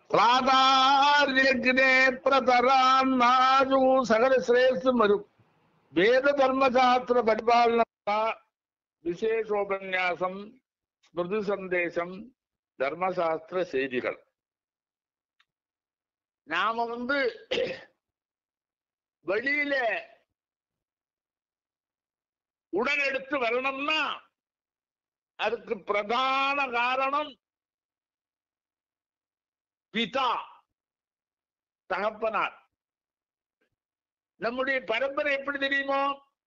പ്രാതാര്യഗ്നേ പ്രതരാൻ നാജു സകല ശ്രേയസ്സും വരും വേദധർമ്മശാസ്ത്ര പരിപാലന വിശേഷോപന്യാസം സ്മൃതി സന്ദേശം தர்மசாஸ்திர செய்திகள் நாம வந்து வெளியில உடனெடுத்து வரணும்னா அதுக்கு பிரதான காரணம் பிதா தகப்பனார் நம்முடைய பரம்பரை எப்படி தெரியுமோ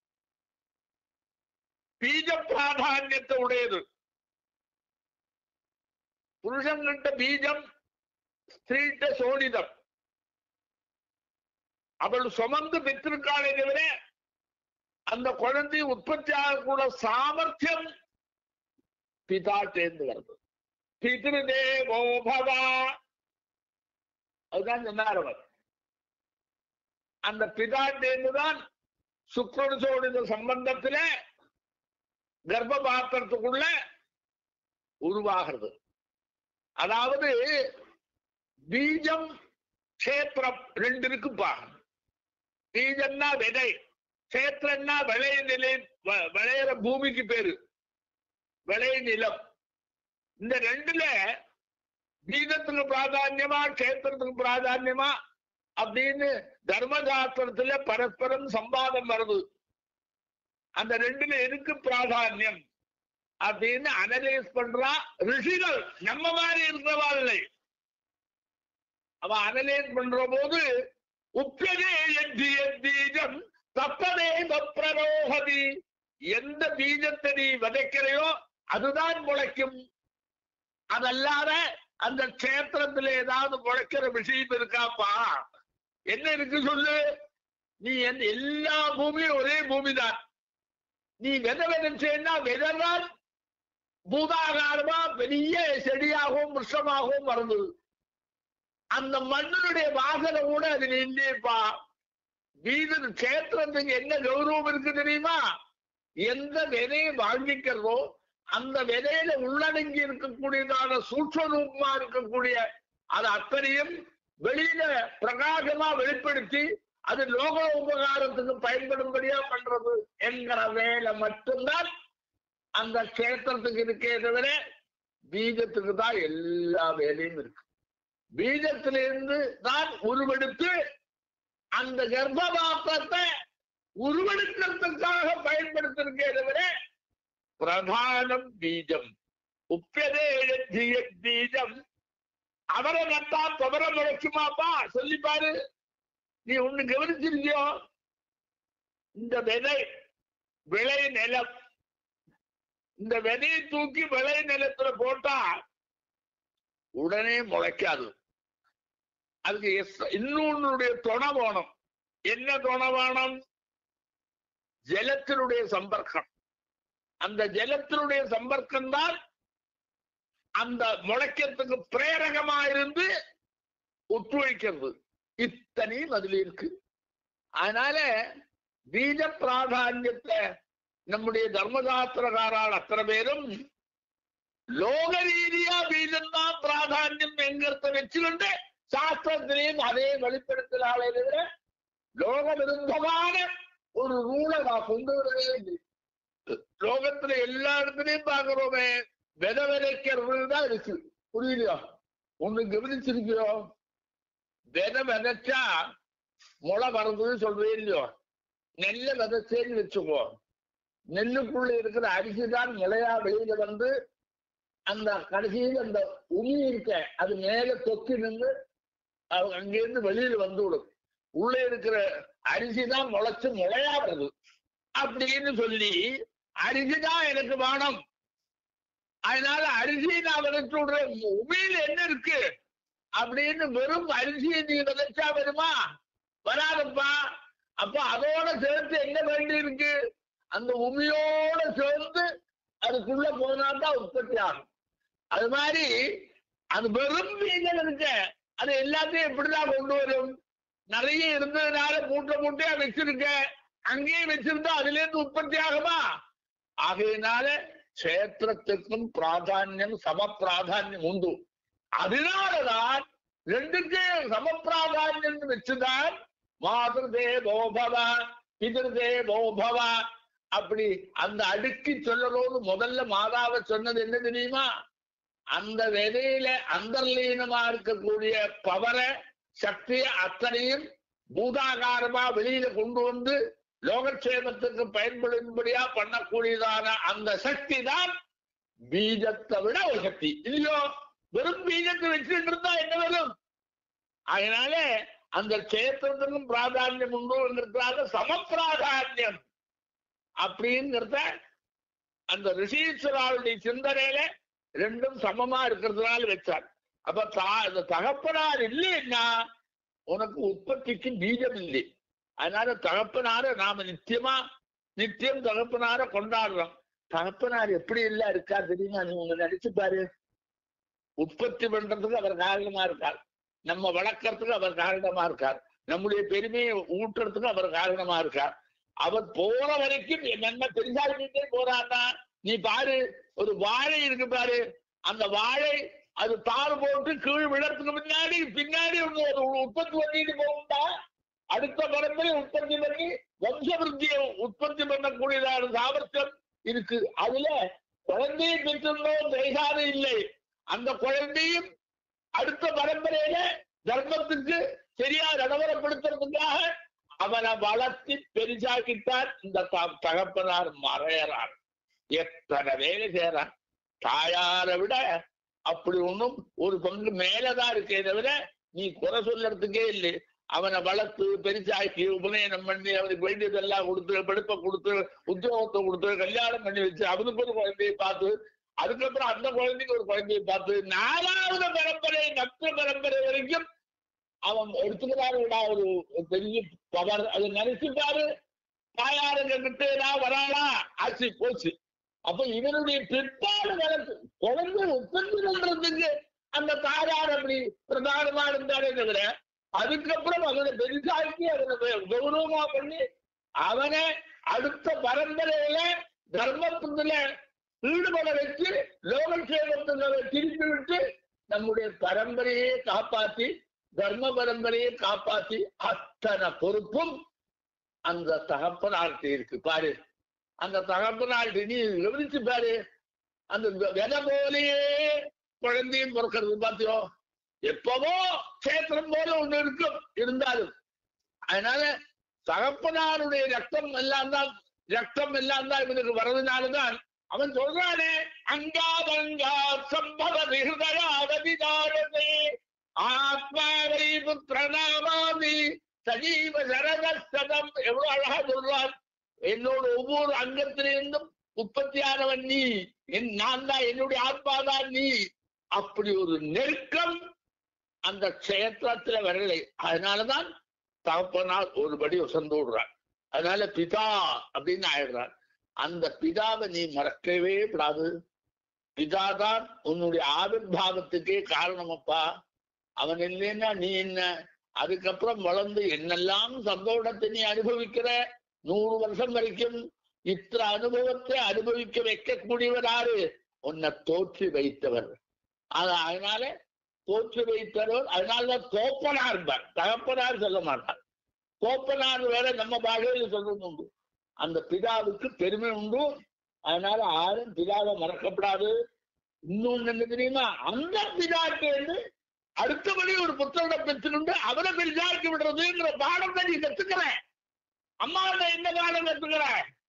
பீஜ பிராதான்யத்தை உடையது புருஷன்கிட்ட பீஜம் ஸ்திரீட்ட சோனிதம் அவள் சுமந்து பெற்றிருக்காளே தவிர அந்த குழந்தை உற்பத்தி ஆகக்கூட சாமர்த்தியம் பிதாட்டேந்து வருது பிதிருதேவோ பவா அதுதான் சொன்னார் அவர் அந்த பிதாட்டேந்து தான் சுக்ரன் சோனித சம்பந்தத்தில கர்ப்ப பாத்திரத்துக்குள்ள உருவாகிறது அதாவது பீஜம் கஷேத்திரம் ரெண்டு இருக்குப்பா பீஜம்னா விதை கஷேத்திரம்னா விளைய நிலை வ- விளையிற பூமிக்கு பேரு விளைய நிலம் இந்த ரெண்டுல பீஜத்துக்கு பிராதான்யமா கஷேத்திரத்துக்கு பிராதான்யமா அப்படின்னு தர்மசாஸ்திரத்துல பரஸ்பரம் சம்பாதம் வருது அந்த ரெண்டுல எதுக்கு பிராதான்யம் அப்படின்னு அனலைஸ் பண்றா ரிஷிகள் நம்ம மாதிரி இருக்கிறவா இல்லை அவ அனலைஸ் பண்ற போது உப்பதே எத்தி பீஜம் தப்பதே பிரரோகதி எந்த பீஜத்தை நீ விதைக்கிறையோ அதுதான் முளைக்கும் அதல்லாத அந்த கஷேத்திரத்துல ஏதாவது முளைக்கிற விஷயம் இருக்காப்பா என்ன இருக்கு சொல்லு நீ எந்த எல்லா பூமியும் ஒரே பூமிதான் நீ விதை விதைச்சேன்னா விதைதான் பூதாகாரமா பெரிய செடியாகவும் விஷமாகவும் வருது அந்த மண்ணினுடைய வாசனை கூட அதுல இல்லையப்பா வீடு கஷேத்திரத்துக்கு என்ன கௌரவம் இருக்கு தெரியுமா எந்த விதையை வாங்கிக்கிறதோ அந்த விதையில உள்ளடங்கி இருக்கக்கூடியதான சூட்சரூபமா இருக்கக்கூடிய அது அத்தனையும் வெளியில பிரகாசமா வெளிப்படுத்தி அது லோக உபகாரத்துக்கு பயன்படும்படியா பண்றது என்கிற வேலை மட்டும்தான் அந்த கஷேத்திரத்துக்கு இருக்கே தவிர பீஜத்துக்கு தான் எல்லா வேலையும் இருக்கு பீஜத்திலிருந்து தான் உருவெடுத்து அந்த கர்ப்பபாத்திரத்தை உருவெடுக்கிறதுக்காக பயன்படுத்திருக்கே தவிர பிரதானம் பீஜம் உப்பதே எழுதிய பீஜம் அவரை நட்டா துவர முளைக்குமாப்பா சொல்லி பாரு நீ ஒண்ணு கவனிச்சிருக்கியோ இந்த விதை விளை நிலம் இந்த விதையை தூக்கி விளை நிலத்துல போட்டா உடனே முளைக்காது அதுக்கு எஸ்- இன்னொன்னுடைய துணை வேணும் என்ன துணை வேணும் ஜலத்தினுடைய சம்பர்க்கம் அந்த ஜலத்தினுடைய சம்பர்க்கம் தான் அந்த முளைக்கிறதுக்கு பிரேரகமா இருந்து ஒத்துழைக்கிறது இத்தனையும் அதுல இருக்கு அதனால பீஜ பிராதான்யத்தை நம்முடைய தர்மசாஸ்திரகாரால் அத்தனை பேரும் லோக ரீதியா பீஜம் தான் பிராதான்யம் என்கிறத வச்சுக்கிட்டு சாஸ்திரத்திலையும் அதே வெளிப்படுத்தினாலே தவிர லோக விருந்தமான ஒரு ரூலை நான் கொண்டு வரவே இல்லை லோகத்துல எல்லா இடத்துலயும் பாக்குறோமே விதை விதைக்கிறது தான் இருக்கு புரியலையா ஒண்ணு கவனிச்சிருக்கியோ விதை விதைச்சா முளை வருதுன்னு சொல்றே இல்லையோ நெல்லை விதைச்சேன்னு வச்சுக்கோ நெல்லுக்குள்ள இருக்கிற அரிசி தான் முளையா வெளியில வந்து அந்த கடைசியில் அந்த உமி இருக்க அது மேல தொக்கி நின்று அது அங்கிருந்து வெளியில வந்து விடும் உள்ள இருக்கிற அரிசி தான் முளைச்சு முளையா வருது அப்படின்னு சொல்லி அரிசி தான் எனக்கு வேணும் அதனால அரிசி நான் விதைச்சு விடுறேன் உமியில என்ன இருக்கு அப்படின்னு வெறும் அரிசியை நீ விதைச்சா வருமா வராதப்பா அப்ப அதோட சேர்த்து என்ன வேண்டி இருக்கு அந்த உமியோட சேர்ந்து அதுக்குள்ள போனாதான் உற்பத்தி ஆகும் அது மாதிரி அது வெறும் பீஜம் இருக்க அது எல்லாத்தையும் எப்படிதான் கொண்டு வரும் நிறைய இருந்ததுனால மூட்டை மூட்டையா வச்சிருக்க அங்கேயும் வச்சிருந்தா அதுல இருந்து உற்பத்தி ஆகுமா ஆகையினால க்ஷேத்திரத்துக்கும் பிராதான்யம் சம பிராதான்யம் உண்டு அதனாலதான் ரெண்டுக்கு சமப்பிராதான்யம் வச்சுதான் மாதృதேவோ பவ பிதృதேவோ பவ அப்படி அந்த அடுக்கி சொல்லறோடு முதல்ல மாதாவை சொன்னது என்ன தெரியுமா அந்த விதையில அந்தர்லீனமா இருக்கக்கூடிய பவரை சக்தியை அத்தனையும் பூதாகாரமா வெளியில கொண்டு வந்து லோகக்ஷேமத்துக்கு பயன்படும்படியா பண்ணக்கூடியதான அந்த சக்தி தான் பீஜத்தை விட ஒரு சக்தி இல்லையோ வெறும் பீஜத்தை வச்சுட்டு இருந்தா என்ன வரும் அதனால அந்த கஷேத்திரத்துக்கும் பிராதானியம் உண்டுங்கிறதுனால சமப்பிராதானியம் அப்படிங்கிறத அந்த ரிஷீஸ்வராவுடைய சிந்தனையில ரெண்டும் சமமா இருக்கிறதுனால வச்சார் அப்ப தா இந்த தகப்பனார் இல்லைன்னா உனக்கு உற்பத்திக்கு பீஜம் இல்லை அதனால தகப்பனார நாம நித்தியமா நித்தியம் தகப்பனார கொண்டாடுறோம் தகப்பனார் எப்படி எல்லாம் இருக்கா தெரியுமா நீ உங்க நினைச்சு பாரு உற்பத்தி பண்றதுக்கு அவர் காரணமா இருக்கார் நம்ம வளர்க்கறதுக்கு அவர் காரணமா இருக்கார் நம்முடைய பெருமையை ஊட்டுறதுக்கு அவர் காரணமா இருக்கார் அவர் போற வரைக்கும் என்ன பெருசாகிட்டே போறான்னா நீ பாரு ஒரு வாழை இருக்கு பாரு அந்த வாழை அது தாறு போட்டு கீழ் விழறதுக்கு முன்னாடி பின்னாடி ஒண்ணு ஒரு உற்பத்தி பண்ணிட்டு போகும்டா அடுத்த பரம்பரை உற்பத்தி பண்ணி வம்ச விருத்தியை உற்பத்தி பண்ணக்கூடியதான சாமர்த்தியம் இருக்கு அதுல குழந்தையை பெற்றிருந்தோம் தைகாரம் இல்லை அந்த குழந்தையும் அடுத்த பரம்பரையில தர்மத்துக்கு சரியா நடைமுறைப்படுத்துறதுக்காக அவனை வளர்த்தி பெரிசாக்கிட்டார் இந்த த- தகப்பனார் மறையறார் எத்தனை வேலை செய்யறான் தாயாரை விட அப்படி ஒண்ணும் ஒரு பங்கு மேலதான் இருக்கே தவிர நீ குறை சொல்லறதுக்கே இல்லை அவனை வளர்த்து பெருசாக்கி உபநயனம் பண்ணி அவனுக்கு வேண்டியதெல்லாம் கொடுத்து படிப்பை கொடுத்து உத்தியோகத்தை கொடுத்து கல்யாணம் பண்ணி வச்சு அவனுக்கு ஒரு குழந்தையை பார்த்து அதுக்கப்புறம் அந்த குழந்தைக்கு ஒரு குழந்தையை பார்த்து நாலாவது பரம்பரை நட்பு பரம்பரை வரைக்கும் அவன் எடுத்துக்கிறாரு ஒரு பெரிய பவர் அதை நினைச்சு பாரு தாயாருங்க கிட்ட நான் வராளா ஆச்சு போச்சு அப்ப இவனுடைய பிற்பாடு வளர்த்து குழந்தை உற்பத்தி பண்றதுக்கு அந்த தாயார் அப்படி பிரதானமா இருந்தாரே தவிர அதுக்கப்புறம் அவனை பெரிசாக்கி அவனை கௌ- கௌரவமா பண்ணி அவனை அடுத்த பரம்பரையில தர்மத்துல ஈடுபட வச்சு லோகக்ஷேமத்துகளை திருப்பி விட்டு நம்முடைய பரம்பரையே காப்பாத்தி தர்ம பரம்பரையை காப்பாத்தி அத்தனை பொறுப்பும் அந்த தகப்பனார்ட்ட இருக்கு பாரு அந்த தகப்பனார்ட்ட நீ விவரிச்சு பாரு அந்த வெ- விதை போலயே குழந்தையும் பிறக்கிறது பாத்தியோ எப்பவோ கஷேத்திரம் போல ஒண்ணு இருக்கும் இருந்தாலும் அதனால தகப்பனாருடைய ரத்தம் எல்லாம் தான் ரத்தம் எல்லாம் தான் இவனுக்கு வர்றதுனாலதான் அவன் சொல்றானே அங்காதங்கா சம்பவ ஹிருதயாவதிதாரதே ஆத்மாவை புத்திரநாமாமி சஜீவ சரதம் எவ்வளவு அழகா சொல்றான் என்னோட ஒவ்வொரு அங்கத்திலிருந்தும் உற்பத்தியானவன் நீ என் நான் தான் என்னுடைய ஆத்மாதான் நீ அப்படி ஒரு நெருக்கம் அந்த க்ஷேத்திரத்துல வரலை அதனாலதான் தகப்பனால் ஒருபடி உசந்து விடுறான் அதனால பிதா அப்படின்னு ஆயிடுறான் அந்த பிதாவை நீ மறக்கவே கூடாது பிதாதான் உன்னுடைய ஆவிர்வாவத்துக்கே காரணமப்பா அவன் இல்லைன்னா நீ என்ன அதுக்கப்புறம் வளர்ந்து என்னெல்லாம் சந்தோஷத்தை நீ அனுபவிக்கிற நூறு வருஷம் வரைக்கும் இத்தனை அனுபவத்தை அனுபவிக்க வைக்கக்கூடியவர் யாரு உன்னை தோற்றி வைத்தவர் அது அதனால தோற்றி வைத்தவர் அதனாலதான் தோப்பனார் பார் தகப்பனார் சொல்ல மாட்டார் தோப்பனார் வேற நம்ம பாஷையில சொல்றது உண்டு அந்த பிதாவுக்கு பெருமை உண்டு அதனால யாரும் பிதாவை மறக்கப்படாது இன்னொன்னு என்ன தெரியுமா அந்த பிதாக்கு வந்து அடுத்தபடி ஒரு புத்தகத்தை பெற்றுக்கொண்டு அவரை பெரிதாக்கி விடுறதுங்கிற பாடத்தை நீ கத்துக்கிறேன் அம்மா என்ன பாடம் கத்துக்கிற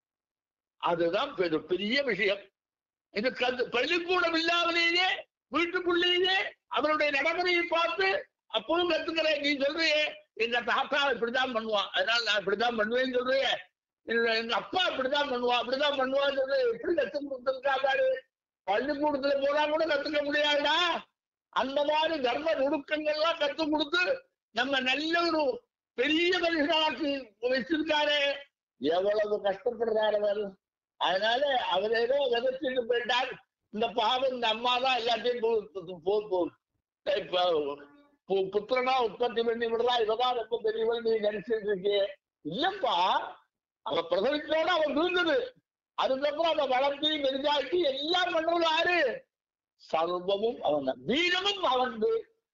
அதுதான் பெரு பெரிய விஷயம் இது கத்து பள்ளிக்கூடம் இல்லாமலேயே வீட்டுக்குள்ளேயே அவருடைய நடைமுறையை பார்த்து அப்பவும் கத்துக்கிறேன் நீ சொல்றியே எங்க தாத்தா இப்படிதான் பண்ணுவான் அதனால நான் இப்படிதான் பண்ணுவேன்னு சொல்றியே எங்க எங்க அப்பா இப்படிதான் பண்ணுவான் அப்படிதான் பண்ணுவான்னு சொல்லி எப்படி கத்து கொடுத்துருக்காரு பள்ளிக்கூடத்துல போனா கூட கத்துக்க முடியாதுடா அந்த மாதிரி தர்ம நுணுக்கங்கள்லாம் கத்து கொடுத்து நம்ம நல்ல ஒரு பெரிய மனுஷனாக்கு வச்சிருக்காரு எவ்வளவு கஷ்டப்படுறாரு அவர் அதனால அவர் ஏதோ விதைச்சிட்டு போயிட்டார் இந்த பாவம் இந்த அம்மா தான் எல்லாத்தையும் போ- போ- போ- இப்ப பு- புத்திரனா உற்பத்தி பண்ணி விடலாம் இவதான் ரொம்ப பெரியவன் நீ நினைச்சிட்டு இருக்கிய இல்லப்பா அவ பிரசவிச்சோட அவன் விழுந்தது அதுக்கப்புறம் அவன் வளர்த்தி பெரிதாக்கி எல்லாம் பண்றது யாரு சர்வமும் அவன் தான் வீரமும் அவன்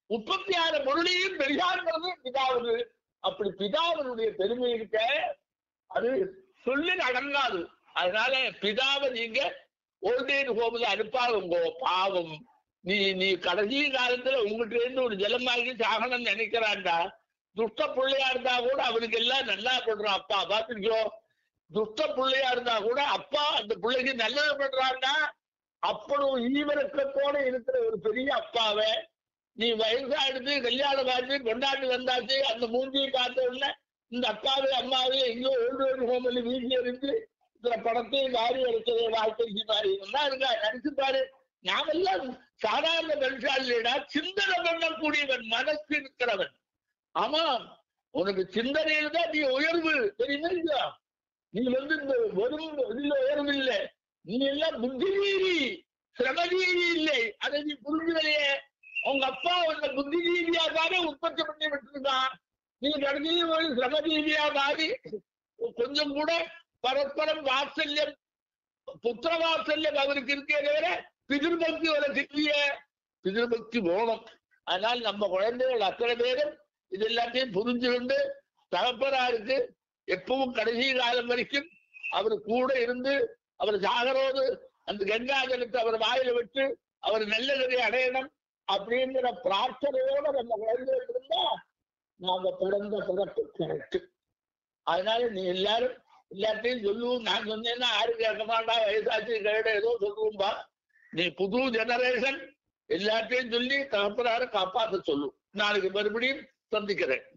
உற்பத்தியான பொருளையும் பெரியாங்கிறது பிதாவுது அப்படி பிதாவினுடைய பெருமை இருக்க அது சொல்லி அடங்காது அதனால பிதாவை நீங்க ஓல்டேஜ் ஹோம்ல அனுப்பாதுங்கோ பாவம் நீ நீ கடைசி காலத்துல உங்ககிட்ட இருந்து ஒரு ஜலம் வாங்கி சாகணும்னு நினைக்கிறான்டா துஷ்ட பிள்ளையா இருந்தா கூட அவனுக்கு எல்லாம் நல்லா பண்றான் அப்பா பாத்துருக்கோ துஷ்ட பிள்ளையா இருந்தா கூட அப்பா அந்த பிள்ளைக்கு நல்லது பண்றான்னா அப்பளும் ஈவரக்கத்தோட இருக்கிற ஒரு பெரிய அப்பாவை நீ வயசாடுது கல்யாணம் ஆச்சு கொண்டாட்டு வந்தாச்சு அந்த மூஞ்சியை பார்த்த உடனே இந்த அப்பாவே அம்மாவே எங்கேயோ ஓல்டு ஏஜ் ஹோமில் வீசி இருந்து இந்த படத்தையும் வாரி அடிச்சதே வாழ்க்கைக்கு மாதிரி நல்லா இருக்கா நினைச்சு பாரு நாமெல்லாம் சாதாரண மனுஷால் இல்லைடா சிந்தனை பண்ணக்கூடியவன் மனசு இருக்கிறவன் ஆமா உனக்கு சிந்தனையில தான் நீ உயர்வு தெரியுமா இல்லையா நீ வந்து இந்த வெறும் இதுல உயர்வு இல்லை நீ எல்லாம் புத்திஜீவி சிரமஜீவி இல்லை அதை நீ புரிஞ்சுக்கலையே உங்க அப்பா உன்னை புத்திஜீவியா தானே உற்பத்தி பண்ணி விட்டுருக்கான் நீ கடைசியில் ஒரு சிரமஜீவியா மாறி கொஞ்சம் கூட பரஸ்பரம் வாத்சல்யம் புத்திர வாத்சல்யம் அவருக்கு இருக்கே தவிர பிதிர்பக்தி உனக்கு இல்லையே பிதிர்பக்தி போகணும் அதனால் நம்ம குழந்தைகள் அத்தனை பேரும் இது எல்லாத்தையும் புரிஞ்சுக்கிண்டு தகப்பனாருக்கு எப்பவும் கடைசி காலம் வரைக்கும் அவர் கூட இருந்து அவர் சாகரோடு அந்த கங்கா ஜலத்தை அவர் வாயில விட்டு அவர் நல்ல நிலை அடையணும் அப்படிங்கிற பிரார்த்தனையோட நம்ம குழந்தைகள் இருந்தா நாம பிறந்த பிறப்பு கரெக்ட் அதனால நீ எல்லாரும் எல்லாத்தையும் சொல்லுவோம் நான் சொன்னேன்னா யாரும் கேட்க மாட்டா வயசாச்சு கேட ஏதோ சொல்லுவோம்பா நீ புது ஜெனரேஷன் எல்லாத்தையும் சொல்லி தகப்பனார காப்பாத்த சொல்லும் நாளைக்கு மறுபடியும் சந்திக்கிறேன்